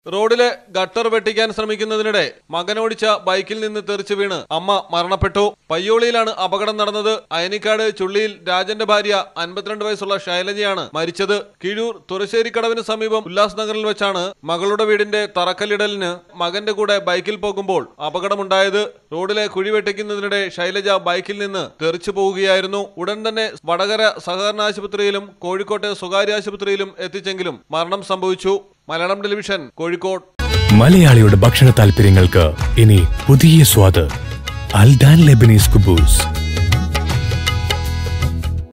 റോഡിലെ ഗട്ടർ വെട്ടിക്കാൻ ശ്രമിക്കുന്നതിനിടെ മകനോടിച്ച ബൈക്കിൽ നിന്ന് തെറിച്ചു വീണ് അമ്മ മരണപ്പെട്ടു പയ്യോളിയിലാണ് അപകടം നടന്നത് അയനിക്കാട് ചുള്ളിയിൽ രാജന്റെ ഭാര്യ അൻപത്തിരണ്ട് വയസ്സുള്ള ശൈലജയാണ് മരിച്ചത് കിഴൂർ തുറശ്ശേരിക്കടവിന് സമീപം ഉല്ലാസ് നഗറിൽ വെച്ചാണ് മകളുടെ വീടിന്റെ തറക്കല്ലിടലിന് മകന്റെ കൂടെ ബൈക്കിൽ പോകുമ്പോൾ അപകടമുണ്ടായത് റോഡിലെ കുഴി വെട്ടിക്കുന്നതിനിടെ ശൈലജ ബൈക്കിൽ നിന്ന് തെറിച്ചു പോവുകയായിരുന്നു ഉടൻ തന്നെ വടകര സഹകരണ ആശുപത്രിയിലും കോഴിക്കോട്ടെ സ്വകാര്യ ആശുപത്രിയിലും എത്തിച്ചെങ്കിലും മരണം സംഭവിച്ചു മലയാളം ടെലിവിഷൻ കോഴിക്കോട് മലയാളിയുടെ ഭക്ഷണ താല്പര്യങ്ങൾക്ക് ഇനി പുതിയ സ്വാദ് അൽദാൻ ലെബനീസ് കുബൂസ്